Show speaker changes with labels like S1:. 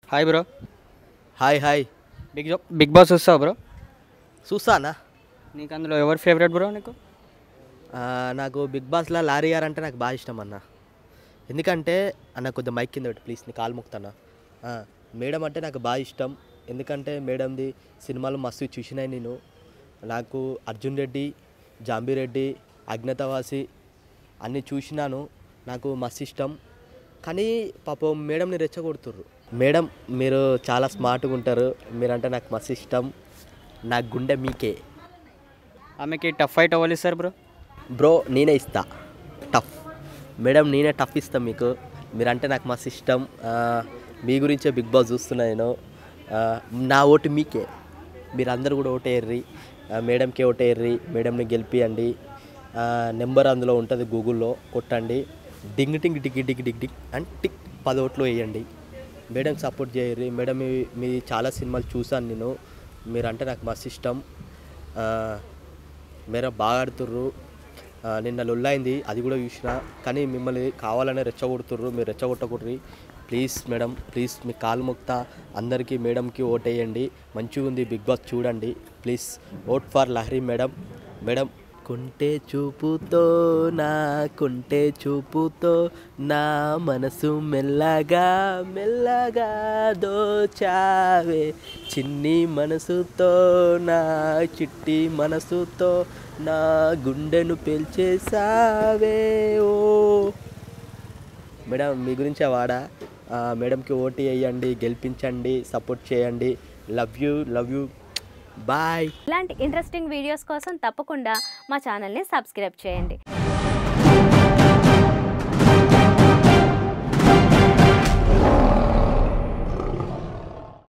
S1: hi bro
S2: hi hi
S1: big big boss వస్తావు bro
S2: చూసానా
S1: నీకు అందులో ఎవరు ఫేవరెట్ బ్రో నీకు
S2: ఆ, నాకు బిగ్ బాస్లో లారీ గారు అంటే నాకు బాగా ఇష్టం అన్న ఎందుకంటే అన్న కొద్దిగా మైక్ కింద పెట్టి ప్లీజ్ నీ కాలు ముక్తానా ఆ, మేడం అంటే నాకు బాగా ఇష్టం ఎందుకంటే మేడంది సినిమాలు మస్తు చూసినాయి నేను నాకు అర్జున్ రెడ్డి జాంబీ రెడ్డి అజ్ఞాతవాసి అన్నీ చూసినాను నాకు మస్తు ఇష్టం కానీ పాపం మేడంని రెచ్చగొడుతుర్రు మేడం మీరు చాలా స్మార్ట్గా ఉంటారు మీరంటే నాకు మస్తు ఇష్టం నా గుండె మీకే
S1: ఆమెకి టఫ్ ఫైట్ అవ్వాలి సార్ బ్రో
S2: బ్రో నేనే ఇస్తా టఫ్ మేడం నేనే టఫ్ ఇస్తా మీకు మీరంటే నాకు మస్తు ఇష్టం ఆ, మీ గురించే బిగ్ బాస్ చూస్తున్నా నేను ఆ, నా ఓటు మీకే మీరు అందరు కూడా ఓటేయర్రి మేడంకే ఓటేయర్రి మేడంని గెలిపియండి ఆ, నెంబర్ అందులో ఉంటుంది గూగుల్లో కొట్టండి డింగ్ టింగ్ డిగ్ డిగ్ డిగ్ డిగ్ అండ్ టిక్ పది ఓట్లు వేయండి మేడం సపోర్ట్ చేయర్రి మేడం మీ మీ చాలా సినిమాలు చూసాను నేను మీరంటే నాకు మస్తు ఇష్టం ఆ, మీరు బాగా ఆడుతుర్రు ఆ, నిన్న లొల్లైంది అది కూడా చూసిన కానీ మిమ్మల్ని కావాలనే రెచ్చగొడుతుర్రు మీరు రెచ్చగొట్టకూడరి ప్లీజ్ మేడం ప్లీజ్ మీ కాలు మొక్తా అందరికీ మేడంకి ఓటేయండి మంచిగా ఉంది బిగ్ బాస్ చూడండి please vote for Lahari madam madam కుంటే చూపుతో నా కుంటే చూపుతో నా మనసు మెల్లగా మెల్లగా దోచావే చిన్ని మనసుతో నా చిట్టి మనసుతో నా గుండెను పేల్చేసావే ఓ మేడం మీ గురించే వాడా ఆ, మేడంకి ఓటు వేయండి గెలిపించండి సపోర్ట్ చేయండి love you love you bye
S3: ఇలాంటి ఇంట్రెస్టింగ్ వీడియోస్ కోసం తప్పకుండా మా ఛానల్ని సబ్స్క్రైబ్ చేయండి